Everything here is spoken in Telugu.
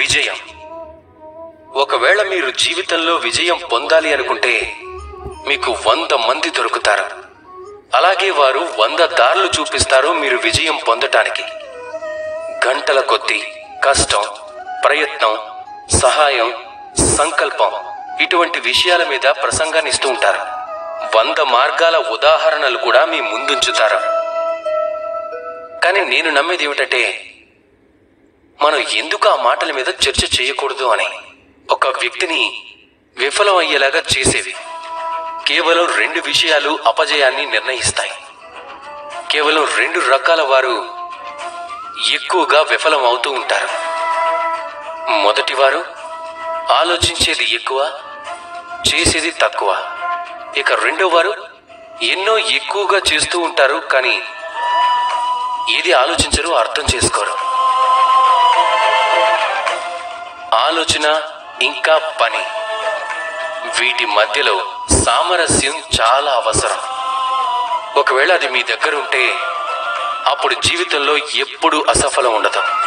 విజయం ఒకవేళ మీరు జీవితంలో విజయం పొందాలి అనుకుంటే మీకు వంద మంది దొరుకుతారు అలాగే వారు వంద దారులు చూపిస్తారు మీరు విజయం పొందటానికి గంటల కొద్దీ కష్టం ప్రయత్నం సహాయం సంకల్పం ఇటువంటి విషయాల మీద ప్రసంగాన్ని ఇస్తూ ఉంటారు వంద మార్గాల ఉదాహరణలు కూడా మీ ముందుంచుతారు కానీ నేను నమ్మేది ఏమిటంటే మనం ఎందుకు ఆ మాటల మీద చర్చ చేయకూడదు అని ఒక వ్యక్తిని విఫలం అయ్యేలాగా చేసేవి కేవలం రెండు విషయాలు అపజయాన్ని నిర్ణయిస్తాయి కేవలం రెండు రకాల వారు ఎక్కువగా విఫలం అవుతూ ఉంటారు మొదటివారు ఆలోచించేది ఎక్కువ చేసేది తక్కువ ఇక రెండో వారు ఎన్నో ఎక్కువగా చేస్తూ ఉంటారు కానీ ఏది ఆలోచించరు అర్థం చేసుకోరు ఆలోచన ఇంకా పని వీటి మధ్యలో సామరస్యం చాలా అవసరం ఒకవేళ అది మీ దగ్గర ఉంటే అప్పుడు జీవితంలో ఎప్పుడూ అసఫలం ఉండదు